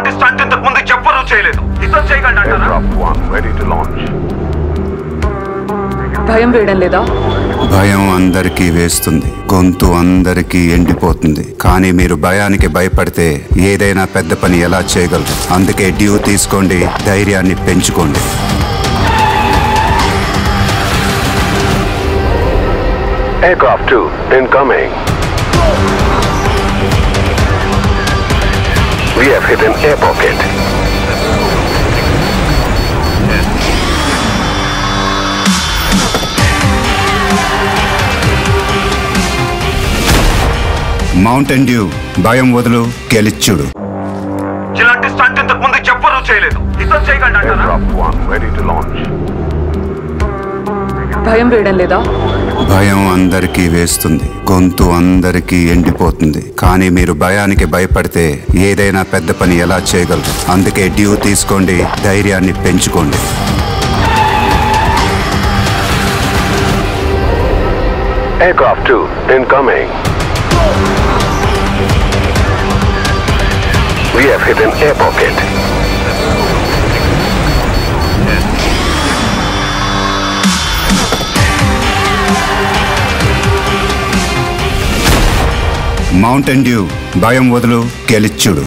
ఇలాంటి స్టంట్ ఇంతకు ముందు ఎవ్వరూ చేయలేదు ఇతను చేయగలడా Aircraft 1 ready to launch. భయం వేయడం లేదా భయం అందరికీ వేస్తుంది గొంతు అందరికీ ఎండిపోతుంది కానీ మీరు భయానికి భయపడితే ఏదైనా పెద్ద పని ఎలా చేయగలరు అందుకే డ్యూ తీసుకోండి ధైర్యాన్ని పెంచుకోండి Aircraft 2 incoming. We have hit an air pocket. Mountain Dew భయం వదులు గెలిచుడు ఇలాంటి స్టంట్ ఇంతకు ముందు ఎవ్వరూ చేయలేదు ఇతను చేయగలడా Aircraft 1 ready to launch. భయం వేయడం లేదా భయం అందరికీ వేస్తుంది గొంతు అందరికీ ఎండిపోతుంది కానీ మీరు భయానికి భయపడితే ఏదైనా పెద్ద పని ఎలా చేయగలరు అందుకే డ్యూ తీసుకోండి ధైర్యాన్ని పెంచుకోండి Aircraft 2 incoming. We have hit an air pocket. Mountain Dew భయం వదులు గెలిచుడు